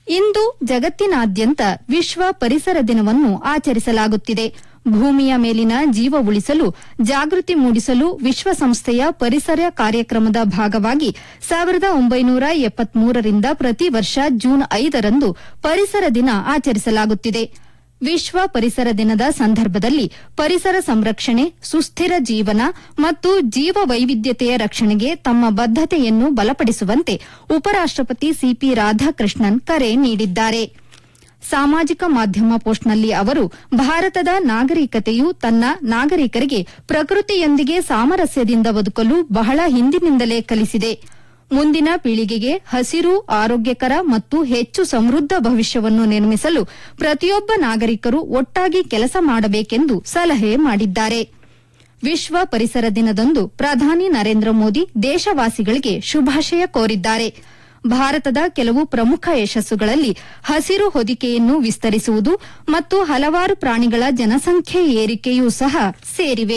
ಇಂದು ಜಗತ್ತಿನಾದ್ಯಂತ ವಿಶ್ವ ಪರಿಸರ ದಿನವನ್ನು ಆಚರಿಸಲಾಗುತ್ತಿದೆ ಭೂಮಿಯ ಮೇಲಿನ ಜೀವ ಉಳಿಸಲು ಜಾಗೃತಿ ಮೂಡಿಸಲು ವಿಶ್ವಸಂಸ್ಥೆಯ ಪರಿಸರ ಕಾರ್ಯಕ್ರಮದ ಭಾಗವಾಗಿ ಸಾವಿರದ ಒಂಬೈನೂರ ಎಪ್ಪತ್ಮೂರರಿಂದ ಪ್ರತಿ ವರ್ಷ ಜೂನ್ ಐದರಂದು ಪರಿಸರ ದಿನ ಆಚರಿಸಲಾಗುತ್ತಿದೆ ವಿಶ್ವ ಪರಿಸರ ದಿನದ ಸಂದರ್ಭದಲ್ಲಿ ಪರಿಸರ ಸಂರಕ್ಷಣೆ ಸುಸ್ಥಿರ ಜೀವನ ಮತ್ತು ಜೀವ ವೈವಿಧ್ಯತೆಯ ರಕ್ಷಣೆಗೆ ತಮ್ಮ ಬದ್ದತೆಯನ್ನು ಬಲಪಡಿಸುವಂತೆ ಉಪರಾಷ್ಟಪತಿ ಸಿಪಿ ರಾಧಾಕೃಷ್ಣನ್ ಕರೆ ನೀಡಿದ್ದಾರೆ ಸಾಮಾಜಿಕ ಮಾಧ್ಯಮ ಪೋಸ್ಟ್ನಲ್ಲಿ ಅವರು ಭಾರತದ ನಾಗರಿಕತೆಯು ತನ್ನ ನಾಗರಿಕರಿಗೆ ಪ್ರಕೃತಿಯೊಂದಿಗೆ ಸಾಮರಸ್ಯದಿಂದ ಬದುಕಲು ಬಹಳ ಹಿಂದಿನಿಂದಲೇ ಕಲಿಸಿದೆ ಮುಂದಿನ ಪೀಳಿಗೆಗೆ ಹಸಿರು ಆರೋಗ್ಯಕರ ಮತ್ತು ಹೆಚ್ಚು ಸಮೃದ್ಧ ಭವಿಷ್ಯವನ್ನು ನಿರ್ಮಿಸಲು ಪ್ರತಿಯೊಬ್ಬ ನಾಗರಿಕರು ಒಟ್ಟಾಗಿ ಕೆಲಸ ಮಾಡಬೇಕೆಂದು ಸಲಹೆ ಮಾಡಿದ್ದಾರೆ ವಿಶ್ವ ಪರಿಸರ ದಿನದಂದು ಪ್ರಧಾನಿ ನರೇಂದ್ರ ಮೋದಿ ದೇಶವಾಸಿಗಳಿಗೆ ಶುಭಾಶಯ ಕೋರಿದ್ದಾರೆ ಭಾರತದ ಕೆಲವು ಪ್ರಮುಖ ಯಶಸ್ಸುಗಳಲ್ಲಿ ಹಸಿರು ಹೊದಿಕೆಯನ್ನು ವಿಸ್ತರಿಸುವುದು ಮತ್ತು ಹಲವಾರು ಪ್ರಾಣಿಗಳ ಜನಸಂಖ್ಯೆ ಏರಿಕೆಯೂ ಸಹ ಸೇರಿವೆ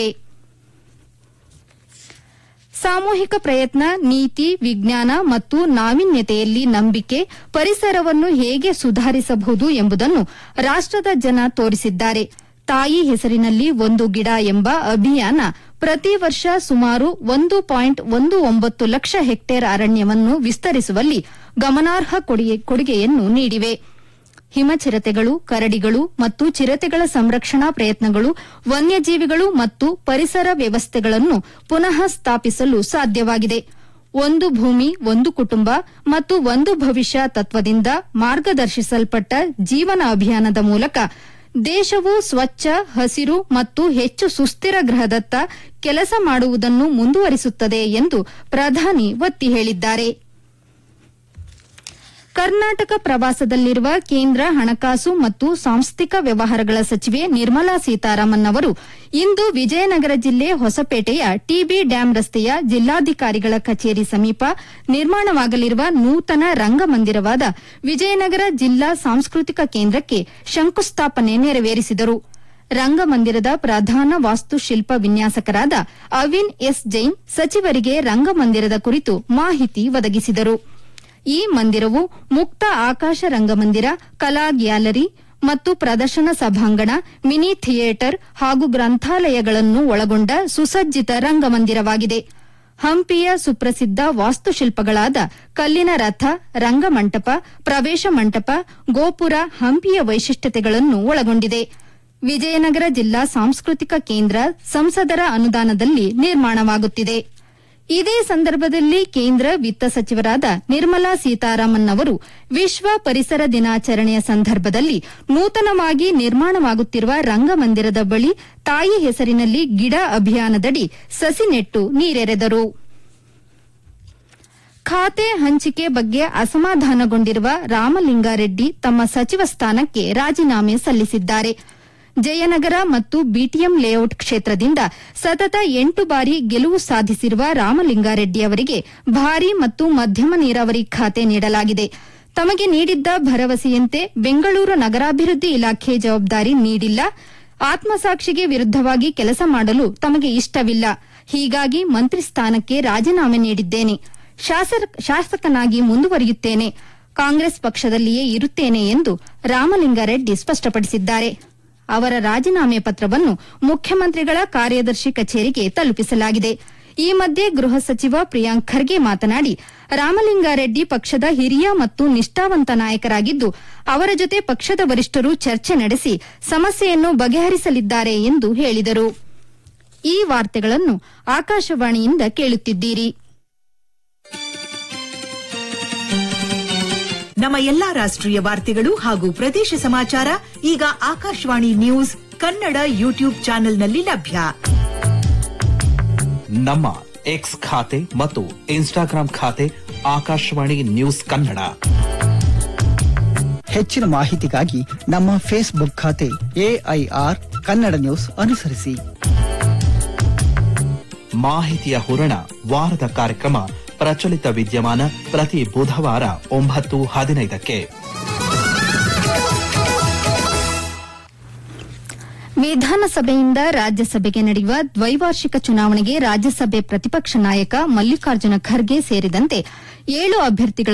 ಸಾಮೂಹಿಕ ಪ್ರಯತ್ನ ನೀತಿ ವಿಜ್ಞಾನ ಮತ್ತು ನಾವೀನ್ಯತೆಯಲ್ಲಿ ನಂಬಿಕೆ ಪರಿಸರವನ್ನು ಹೇಗೆ ಸುಧಾರಿಸಬಹುದು ಎಂಬುದನ್ನು ರಾಷ್ಟದ ಜನ ತೋರಿಸಿದ್ದಾರೆ ತಾಯಿ ಹೆಸರಿನಲ್ಲಿ ಒಂದು ಗಿಡ ಎಂಬ ಅಭಿಯಾನ ಪ್ರತಿ ವರ್ಷ ಸುಮಾರು ಒಂದು ಪಾಯಿಂಟ್ ಒಂದು ಒಂಬತ್ತು ಲಕ್ಷ ಹೆಕ್ಟೇರ್ ಅರಣ್ಯವನ್ನು ವಿಸ್ತರಿಸುವಲ್ಲಿ ಗಮನಾರ್ಹ ಕೊಡುಗೆಯನ್ನು ನೀಡಿವೆ ಹಿಮಚಿರತೆಗಳು ಕರಡಿಗಳು ಮತ್ತು ಚಿರತೆಗಳ ಸಂರಕ್ಷಣಾ ಪ್ರಯತ್ನಗಳು ವನ್ಯಜೀವಿಗಳು ಮತ್ತು ಪರಿಸರ ವ್ಯವಸ್ಥೆಗಳನ್ನು ಪುನಃ ಸ್ಥಾಪಿಸಲು ಸಾಧ್ಯವಾಗಿದೆ ಒಂದು ಭೂಮಿ ಒಂದು ಕುಟುಂಬ ಮತ್ತು ಒಂದು ಭವಿಷ್ಯ ತತ್ವದಿಂದ ಮಾರ್ಗದರ್ಶಿಸಲ್ಪಟ್ಟ ಜೀವನ ಅಭಿಯಾನದ ಮೂಲಕ ದೇಶವು ಸ್ವಚ್ಛ ಹಸಿರು ಮತ್ತು ಹೆಚ್ಚು ಸುಸ್ಥಿರ ಗ್ರಹದತ್ತ ಕೆಲಸ ಮಾಡುವುದನ್ನು ಮುಂದುವರಿಸುತ್ತದೆ ಎಂದು ಪ್ರಧಾನಿ ಒತ್ತಿ ಹೇಳಿದ್ದಾರೆ ಕರ್ನಾಟಕ ಪ್ರವಾಸದಲ್ಲಿರುವ ಕೇಂದ್ರ ಹಣಕಾಸು ಮತ್ತು ಸಾಂಸ್ಥಿಕ ವ್ಯವಹಾರಗಳ ಸಚಿವೆ ನಿರ್ಮಲಾ ಸೀತಾರಾಮನ್ ಅವರು ಇಂದು ವಿಜಯನಗರ ಜಿಲ್ಲೆ ಹೊಸಪೇಟೆಯ ಟಿಬಿ ಡ್ಯಾಂ ರಸ್ತೆಯ ಜಿಲ್ಲಾಧಿಕಾರಿಗಳ ಕಚೇರಿ ಸಮೀಪ ನಿರ್ಮಾಣವಾಗಲಿರುವ ನೂತನ ರಂಗಮಂದಿರವಾದ ವಿಜಯನಗರ ಜಿಲ್ಲಾ ಸಾಂಸ್ಕೃತಿಕ ಕೇಂದ್ರಕ್ಕೆ ಶಂಕುಸ್ಥಾಪನೆ ನೆರವೇರಿಸಿದರು ರಂಗಮಂದಿರದ ಪ್ರಧಾನ ವಾಸ್ತುಶಿಲ್ಪ ವಿನ್ಯಾಸಕರಾದ ಅವಿನ್ ಎಸ್ ಜೈನ್ ಸಚಿವರಿಗೆ ರಂಗಮಂದಿರದ ಕುರಿತು ಮಾಹಿತಿ ಒದಗಿಸಿದರು ಈ ಮಂದಿರವು ಮುಕ್ತ ಆಕಾಶ ರಂಗಮಂದಿರ ಕಲಾ ಗ್ಯಾಲರಿ ಮತ್ತು ಪ್ರದರ್ಶನ ಸಭಾಂಗಣ ಮಿನಿ ಥಿಯೇಟರ್ ಹಾಗೂ ಗ್ರಂಥಾಲಯಗಳನ್ನು ಒಳಗೊಂಡ ಸುಸಜ್ಜಿತ ರಂಗಮಂದಿರವಾಗಿದೆ ಹಂಪಿಯ ಸುಪ್ರಸಿದ್ದ ವಾಸ್ತುಶಿಲ್ಪಗಳಾದ ಕಲ್ಲಿನ ರಥ ರಂಗಮಂಟಪ ಪ್ರವೇಶ ಮಂಟಪ ಗೋಪುರ ಹಂಪಿಯ ವೈಶಿಷ್ಟ್ಯತೆಗಳನ್ನು ಒಳಗೊಂಡಿದೆ ವಿಜಯನಗರ ಜಿಲ್ಲಾ ಸಾಂಸ್ಕೃತಿಕ ಕೇಂದ್ರ ಸಂಸದರ ಅನುದಾನದಲ್ಲಿ ನಿರ್ಮಾಣವಾಗುತ್ತಿದೆ ಇದೇ ಸಂದರ್ಭದಲ್ಲಿ ಕೇಂದ್ರ ವಿತ್ತ ಸಚಿವರಾದ ನಿರ್ಮಲಾ ಸೀತಾರಾಮನ್ ಅವರು ವಿಶ್ವ ಪರಿಸರ ದಿನಾಚರಣೆಯ ಸಂದರ್ಭದಲ್ಲಿ ನೂತನವಾಗಿ ನಿರ್ಮಾಣವಾಗುತ್ತಿರುವ ರಂಗಮಂದಿರದ ಬಳಿ ತಾಯಿ ಹೆಸರಿನಲ್ಲಿ ಗಿಡ ಅಭಿಯಾನದಡಿ ಸಸಿ ನೆಟ್ಟು ನೀರೆರೆದರು ಖಾತೆ ಹಂಚಿಕೆ ಬಗ್ಗೆ ಅಸಮಾಧಾನಗೊಂಡಿರುವ ರಾಮಲಿಂಗಾರೆಡ್ಡಿ ತಮ್ಮ ಸಚಿವ ಸ್ಥಾನಕ್ಕೆ ರಾಜೀನಾಮೆ ಸಲ್ಲಿಸಿದ್ದಾರೆ ಜಯನಗರ ಮತ್ತು ಬಿಟಿಎಂ ಲೇಔಟ್ ಕ್ಷೇತ್ರದಿಂದ ಸತತ ಎಂಟು ಬಾರಿ ಗೆಲುವು ಸಾಧಿಸಿರುವ ರಾಮಲಿಂಗಾರೆಡ್ಡಿ ಅವರಿಗೆ ಭಾರಿ ಮತ್ತು ಮಧ್ಯಮ ನೀರಾವರಿ ಖಾತೆ ನೀಡಲಾಗಿದೆ ತಮಗೆ ನೀಡಿದ್ದ ಭರವಸೆಯಂತೆ ಬೆಂಗಳೂರು ನಗರಾಭಿವೃದ್ಧಿ ಇಲಾಖೆ ಜವಾಬ್ದಾರಿ ನೀಡಿಲ್ಲ ಆತ್ಮಸಾಕ್ಷಿಗೆ ವಿರುದ್ದವಾಗಿ ಕೆಲಸ ಮಾಡಲು ತಮಗೆ ಇಷ್ಟವಿಲ್ಲ ಹೀಗಾಗಿ ಮಂತ್ರಿ ಸ್ಥಾನಕ್ಕೆ ರಾಜೀನಾಮೆ ನೀಡಿದ್ದೇನೆ ಶಾಸಕನಾಗಿ ಮುಂದುವರಿಯುತ್ತೇನೆ ಕಾಂಗ್ರೆಸ್ ಪಕ್ಷದಲ್ಲಿಯೇ ಇರುತ್ತೇನೆ ಎಂದು ರಾಮಲಿಂಗಾರೆಡ್ಡಿ ಸ್ಪಷ್ಟಪಡಿಸಿದ್ದಾರೆ ಅವರ ರಾಜೀನಾಮೆ ಪತ್ರವನ್ನು ಮುಖ್ಯಮಂತ್ರಿಗಳ ಕಾರ್ಯದರ್ಶಿ ಕಚೇರಿಗೆ ತಲುಪಿಸಲಾಗಿದೆ ಈ ಮಧ್ಯೆ ಗೃಹ ಸಚಿವ ಪ್ರಿಯಾಂಕ್ ಖರ್ಗೆ ಮಾತನಾಡಿ ರಾಮಲಿಂಗಾರೆಡ್ಡಿ ಪಕ್ಷದ ಹಿರಿಯ ಮತ್ತು ನಿಷ್ಠಾವಂತ ನಾಯಕರಾಗಿದ್ದು ಅವರ ಜೊತೆ ಪಕ್ಷದ ವರಿಷ್ಠರು ಚರ್ಚೆ ನಡೆಸಿ ಸಮಸ್ಯೆಯನ್ನು ಬಗೆಹರಿಸಲಿದ್ದಾರೆ ಎಂದು ಹೇಳಿದರು ಈ ವಾರ್ತೆಗಳನ್ನು ಆಕಾಶವಾಣಿಯಿಂದ ಕೇಳುತ್ತಿದ್ದೀರಿ ನಮ್ಮ ಎಲ್ಲಾ ರಾಷ್ಟ್ರೀಯ ವಾರ್ತೆಗಳು ಹಾಗೂ ಪ್ರದೇಶ ಸಮಾಚಾರ ಈಗ ಆಕಾಶವಾಣಿ ನ್ಯೂಸ್ ಕನ್ನಡ ಯೂಟ್ಯೂಬ್ ಚಾನೆಲ್ನಲ್ಲಿ ಲಭ್ಯ ನಮ್ಮ ಎಕ್ಸ್ ಖಾತೆ ಮತ್ತು ಇನ್ಸ್ಟಾಗ್ರಾಂ ಖಾತೆ ಆಕಾಶವಾಣಿ ನ್ಯೂಸ್ ಕನ್ನಡ ಹೆಚ್ಚಿನ ಮಾಹಿತಿಗಾಗಿ ನಮ್ಮ ಫೇಸ್ಬುಕ್ ಖಾತೆ ಎಐಆರ್ ಕನ್ನಡ ನ್ಯೂಸ್ ಅನುಸರಿಸಿ ಮಾಹಿತಿಯ ಹೂರಣ ವಾರದ ಕಾರ್ಯಕ್ರಮ ಪ್ರಚಲಿತ ವಿದ್ಯಮಾನ ಪ್ರತಿ ಬುಧವಾರ ಒಂಬತ್ತು ಹದಿನೈದಕ್ಕೆ ವಿಧಾನಸಭೆಯಿಂದ ರಾಜ್ಯಸಭೆಗೆ ನಡೆಯುವ ದ್ವೈವಾರ್ಷಿಕ ಚುನಾವಣೆಗೆ ರಾಜ್ಯಸಭೆ ಪ್ರತಿಪಕ್ಷ ನಾಯಕ ಮಲ್ಲಿಕಾರ್ಜುನ ಖರ್ಗೆ ಸೇರಿದಂತೆ ಏಳು ಅಭ್ಯರ್ಥಿಗಳ